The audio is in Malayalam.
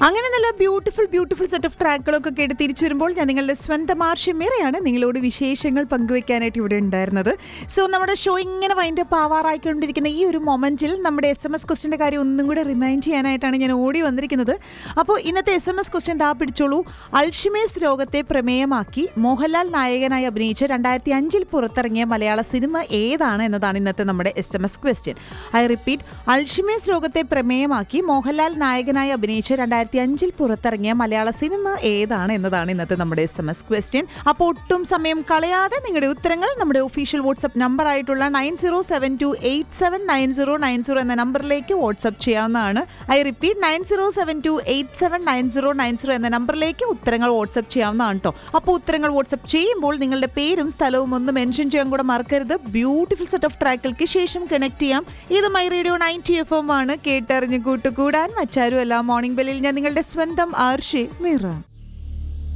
അങ്ങനെ നല്ല ബ്യൂട്ടിഫുൾ ബ്യൂട്ടിഫുൾ സെറ്റ് ഓഫ് ട്രാക്കുകളൊക്കെ കേട്ട് തിരിച്ചു വരുമ്പോൾ ഞാൻ നിങ്ങളുടെ സ്വന്തം ആർഷ്യമേറെയാണ് നിങ്ങളോട് വിശേഷങ്ങൾ പങ്കുവെക്കാനായിട്ട് ഇവിടെ ഉണ്ടായിരുന്നത് സോ നമ്മുടെ ഷോ ഇങ്ങനെ വൈൻഡ് അപ്പ് ആവാറായിക്കൊണ്ടിരിക്കുന്ന ഈ ഒരു മൊമെന്റിൽ നമ്മുടെ എസ് എം എസ് ക്വസ്റ്റിന്റെ കാര്യം ഒന്നും കൂടെ റിമൈൻഡ് ചെയ്യാനായിട്ടാണ് ഞാൻ ഓടി വന്നിരിക്കുന്നത് അപ്പോൾ ഇന്നത്തെ എസ് എം എസ് ക്വസ്റ്റ്യൻ ദാ പിടിച്ചോളൂ അൾഷിമേഴ്സ് രോഗത്തെ പ്രമേയമാക്കി മോഹൻലാൽ നായകനായി അഭിനയിച്ച രണ്ടായിരത്തി അഞ്ചിൽ പുറത്തിറങ്ങിയ മലയാള സിനിമ ഏതാണ് എന്നതാണ് ഇന്നത്തെ നമ്മുടെ S M S question I repeat Alzheimer's രോഗത്തെ പ്രമേയമാക്കി മോഹൻലാൽ നായകനായി അഭിനയിച്ച രണ്ടായിരത്തി അഞ്ചിൽ പുറത്തിറങ്ങിയ മലയാള സിനിമ ഏതാണ് എന്നതാണ് ഇന്നത്തെ നമ്മുടെ എസ് എം എസ് ക്വസ്റ്റ്യൻ അപ്പോൾ ഒട്ടും സമയം കളയാതെ നിങ്ങളുടെ ഉത്തരങ്ങൾ നമ്മുടെ ഒഫീഷ്യൽ വാട്സ്ആപ്പ് നമ്പർ ആയിട്ടുള്ള nine zero seven two eight seven nine zero nine zero എന്ന നമ്പറിലേക്ക് വാട്സ്ആപ്പ് ചെയ്യാവുന്നതാണ് I repeat nine zero seven two eight seven nine zero nine zero എന്ന നമ്പറിലേക്ക് ഉത്തരങ്ങൾ വാട്സ്ആപ്പ് ചെയ്യാവുന്നതാണ് കേട്ടോ അപ്പോൾ ഉത്തരങ്ങൾ വാട്സ്ആപ്പ് ചെയ്യുമ്പോൾ നിങ്ങളുടെ പേരും സ്ഥലവും ഒന്ന് മെൻഷൻ ചെയ്യാൻ കൂടെ മറക്കരുത് ബ്യൂട്ടിഫുൾ സെറ്റ് ഓഫ് ട്രാക്കുകൾക്ക് ശേഷം കണക്ട് ചെയ്യാം ഇത് my radio ninety F M ആണ് കേട്ടറിഞ്ഞ് കൂട്ടുകൂടാൻ മറ്റാരും അല്ല മോർണിംഗ് ബെല്ലിൽ ഞാൻ നിങ്ങളുടെ സ്വന്തം ആർഷി മിറ